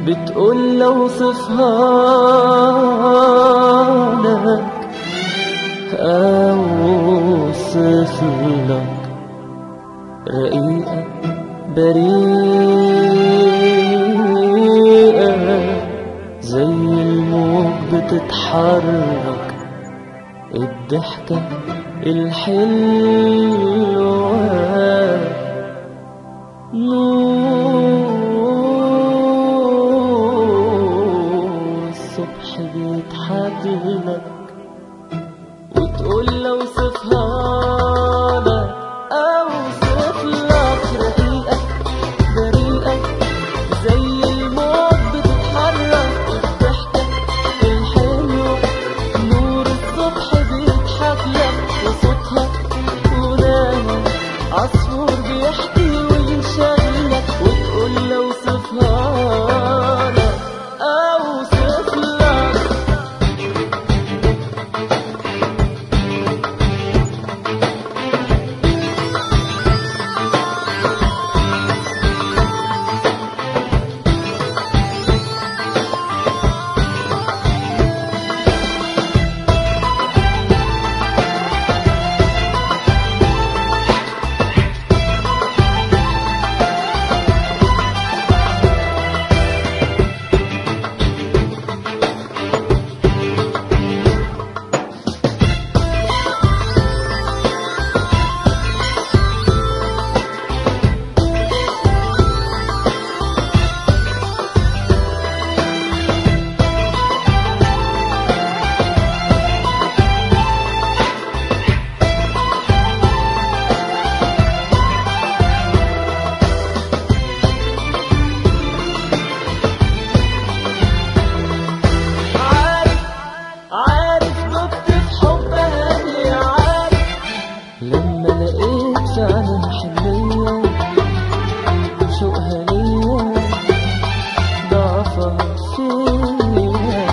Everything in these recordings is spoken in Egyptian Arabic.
بتقول لو صفها لك أوصف لك رقيقة بريئة زي الموج بتتحرك الضحكة الحلوة نور الصبح بيضحك لك وتقول لو صفها لك أوصف لك رقيقة بريئة زي الموج بتتحرك الضحكة الحلوة نور الصبح بيضحك لك وصوتها غناها عصفور بيحكي وينشغلك وتقول لو صفها لك أوصف لك عارف عارف دبت في حبها ليه عارف لما لقيت فعلا حنية شوقها ليا ضعفها فيا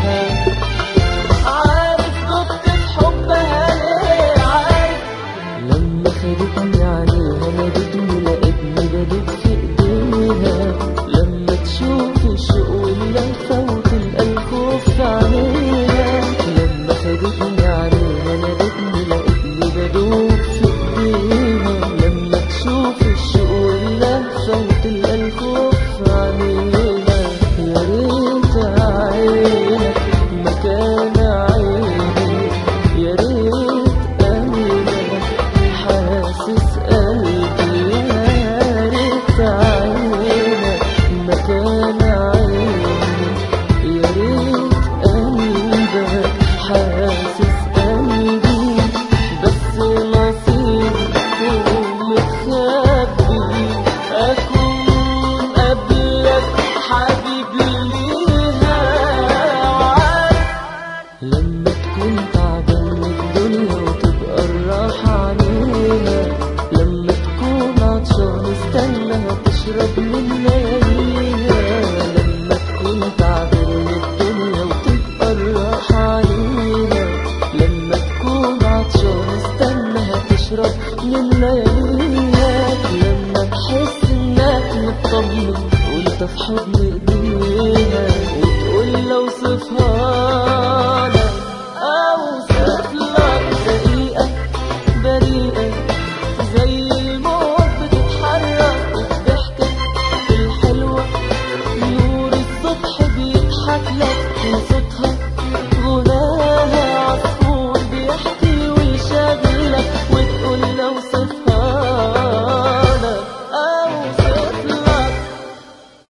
عارف دبت في حبها ليه عارف لما خدتني عليها نادتني لقيتني بدوب في ايديها لما تشوف الشوق واللهفة وتلقى الخوف في عينيها لما خدتني عليها نادتني لقيتني بدوب في ايديها لما تشوف الشوق واللهفة وتلقى الخوف في عينيها يا ريت عينك مكان عيني يا ريت قلبك حاسس قلبي يا ريت عينك مكان عيني يا ريت قلبك حاسس قلبي بس نصيبي متخبي أكون قبلك حبيب ليها عارف لما تكون تعبان من الدنيا وتبقى الراحة عليها لما تكون عطشان استنى تشرب من لياليها لما تكون تعبان من الدنيا وتبقى الراحة عليها لما تكون عطشان استنى تشرب من لياليها لما تحس انك مطمن وانت في حضن ايديها وتقول لو صفها لك اوصف لك دقيقة بريئة زي الموت بتتحرك الضحكة الحلوة نور الصبح بيضحك لك وصوتها غناها عصفور بيحكي ويشغلك وتقول لو صفها